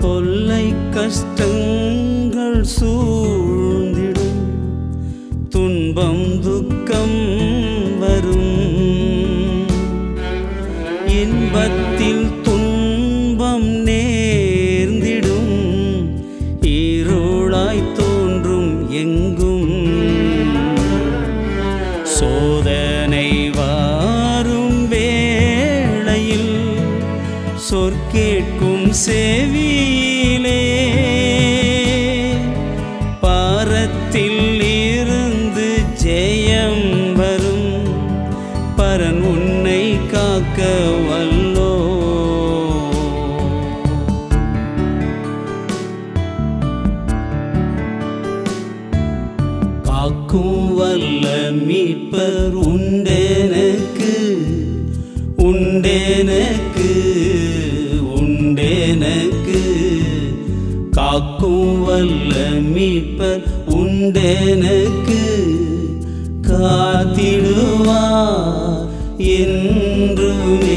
தொல்லை கஷ்டங்கள் சூழ்ந்திடும் துன்பம் துக்கம் வரும் இன்பத்தில் துன்பம் நேர்ந்திடும் ஈரோளாய் தோன்றும் எங்கும் சோதனை வாரும் வேளையில் சொற்கேட்கும் செவியிலே பாரத்தில் இருந்து ஜெயம் வரும் பரன் உன்னை காக்க வல்லோ காக்கும் வல்ல மீட்பர் உண்டெனக்கு உண்டெனக்கு உண்டெனக்கு காக்கும் வல்ல மீட்பர் உண்டெனக்கு காத்திடுவா என்றுமே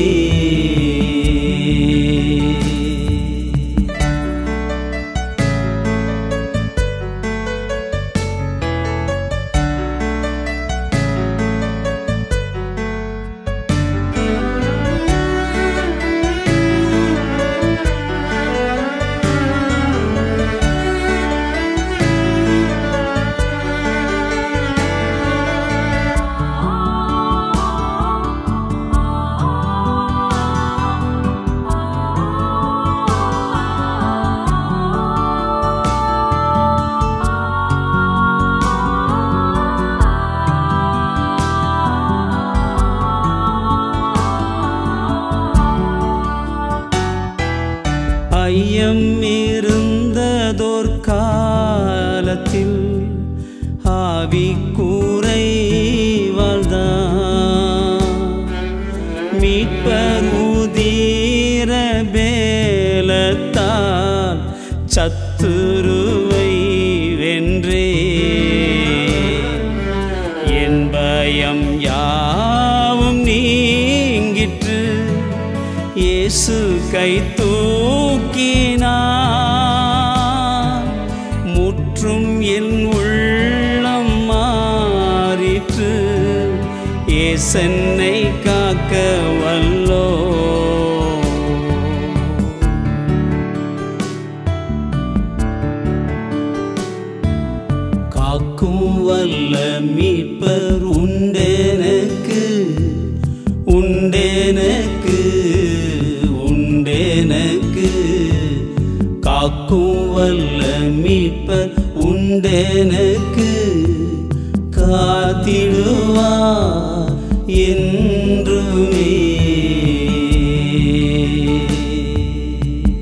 ஐயம் இருந்ததோர் காலத்தில் ஆவி கூரை வாழ்ந்தான் மீட்பர் உதீர பேலத்தால் சத்துருவை வென்றே என் பயம் யாவும் நீங்கிற்று இயேசு கை தூக்கினார் முற்றும் என் உள்ளம் மாறிற்று ஏசன்னை காக்க வல்லோ காக்கும் வல்ல மீட்பர் உண்டெனக்கு உண்டெனக்கு உண்டெனக்கு காக்கும் வல்ல மீட்பர் உண்டெனக்கு காத்திடுவா என்றுமே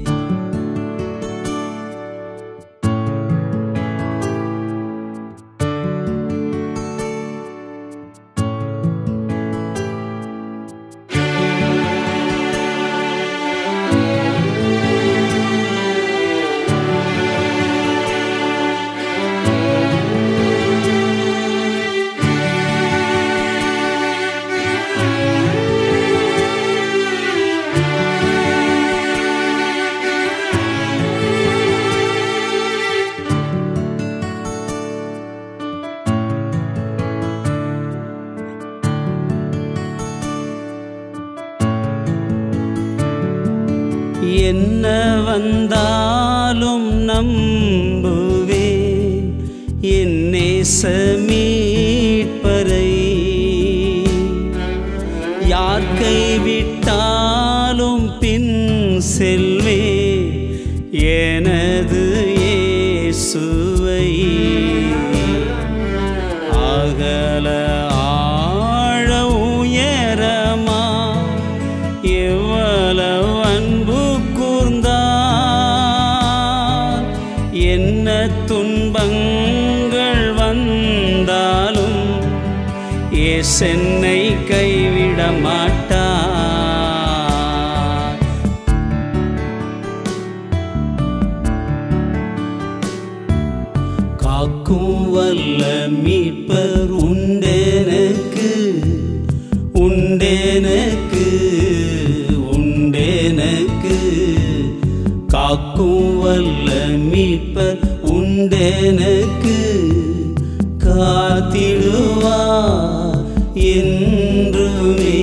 என்ன வந்தாலும் நம்புவேன் என் நேசமீட்பரை யார் கைவிட்டாலும் பின் செல்வே எனது இயேசுவை அகல ஆழ உயரமா எவ்வளவு அன்பு கூர்ந்தார் என்ன துன்பங்கள் வந்தாலும் ஏசென்னை கைவிட மாட்டார் காக்கும் வல்ல மீட்பர் உண்டெனக்கு உண்டெனக்கு உண்டெனக்கு காக்கும் வல்ல மீட்பர் உண்டெனக்கு காத்திடுவார் என்றுமே